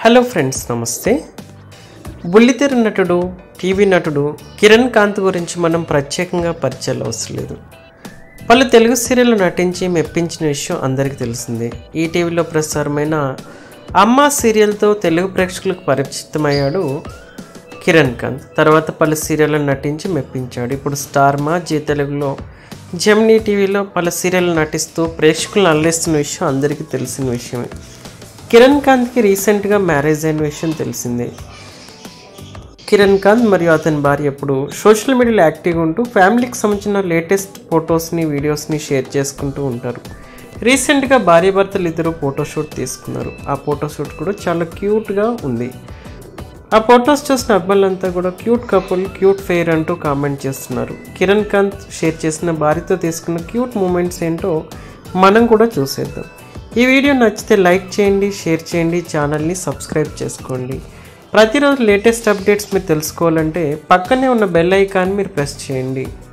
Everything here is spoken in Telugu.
హలో ఫ్రెండ్స్ నమస్తే బుల్లితెర నటుడు టీవీ నటుడు కిరణ్ కాంత్ గురించి మనం ప్రత్యేకంగా పరిచయాలు అవసరం లేదు పలు తెలుగు సీరియల్లో నటించి మెప్పించిన విషయం అందరికీ తెలిసిందే ఈటీవీలో ప్రసారమైన అమ్మ సీరియల్తో తెలుగు ప్రేక్షకులకు పరిచితమయ్యాడు కిరణ్ కాంత్ తర్వాత పలు సీరియల్లో నటించి మెప్పించాడు ఇప్పుడు స్టార్ మా జీ తెలుగులో జెమినీ టీవీలో పలు సీరియల్ నటిస్తూ ప్రేక్షకులను అల్లిస్తున్న విషయం అందరికీ తెలిసిన విషయమే కిరణ్ కాంత్కి రీసెంట్గా మ్యారేజ్ అయిన విషయం తెలిసిందే కిరణ్ కాంత్ మరియు అతని భార్య ఎప్పుడు సోషల్ మీడియాలో యాక్టివ్గా ఉంటూ ఫ్యామిలీకి సంబంధించిన లేటెస్ట్ ఫొటోస్ని వీడియోస్ని షేర్ చేసుకుంటూ ఉంటారు రీసెంట్గా భార్య భర్తలు ఇద్దరు ఫోటోషూట్ తీసుకున్నారు ఆ ఫోటోషూట్ కూడా చాలా క్యూట్గా ఉంది ఆ ఫొటోస్ చూసిన అబ్బాయిలంతా కూడా క్యూట్ కపుల్ క్యూట్ ఫెయిర్ అంటూ కామెంట్ చేస్తున్నారు కిరణ్ కాంత్ షేర్ చేసిన భార్యతో తీసుకున్న క్యూట్ మూమెంట్స్ ఏంటో మనం కూడా చూసేద్దాం ఈ వీడియో నచ్చితే లైక్ చేయండి షేర్ చేయండి ఛానల్ని సబ్స్క్రైబ్ చేసుకోండి ప్రతిరోజు లేటెస్ట్ అప్డేట్స్ మీరు తెలుసుకోవాలంటే పక్కనే ఉన్న బెల్ ఐకాన్ మీరు ప్రెస్ చేయండి